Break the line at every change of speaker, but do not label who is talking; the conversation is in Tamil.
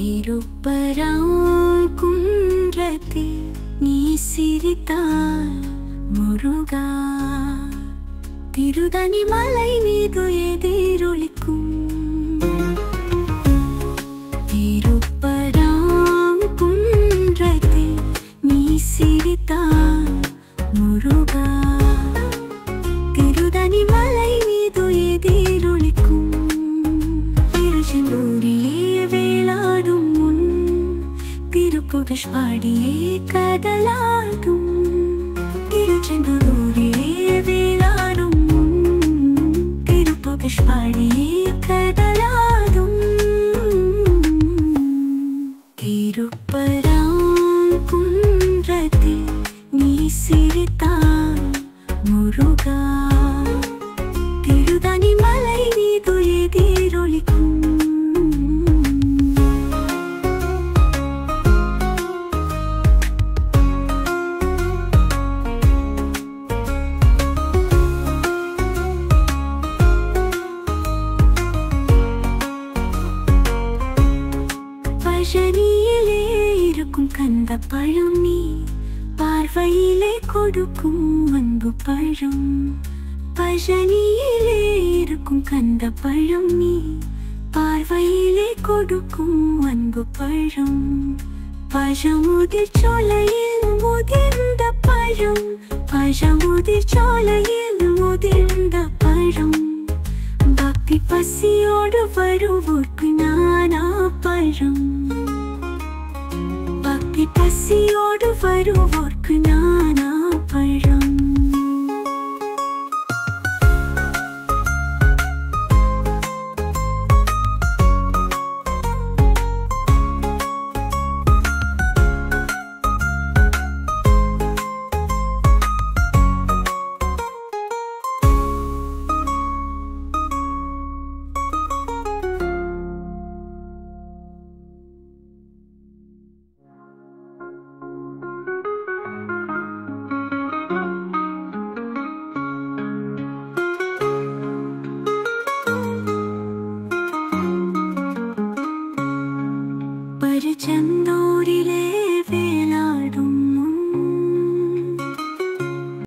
திருப்பரங்குன்றத்தில் நீ சிரித்தால் முருகா திருதணி மலை மீது எதிரொலிக்கும் திருப்பரங்குன்றத்தில் நீ சிரித்தால் முருகா திருதணி மலை மீது எதிரொலிக்கும் திருச்செந்தூரிலே வேளாடும் முன் திருப்புகஷ்பாடியே கடலாடும் திருச்செந்தூரிலே வேளாடும் முன் திருப்புகஷ்பாடியே கடலாடும் திருப்பரங்குன்றத்தில் நீ சிரித்தால் முருகா திருதணி மலை மீது எதிரொலிக்கும் பழனியிலே இருக்கும் கந்த பழம் நீ பார்வையிலே கொடுக்கும் அன்பு பழம் பழனியிலே இருக்கும் கந்த பழம் நீ பார்வையிலே கொடுக்கும் அன்பு பழம் பழமுதிர் சோலையில் முதிர்ந்த பழம் பழமுதிர் சோலையில் முதிர்ந்த பழம் பக்தி பசியோடு வருவோர்க்கு நானா பழம் பக்தி பசியோடு வருவோர்க்கு நான்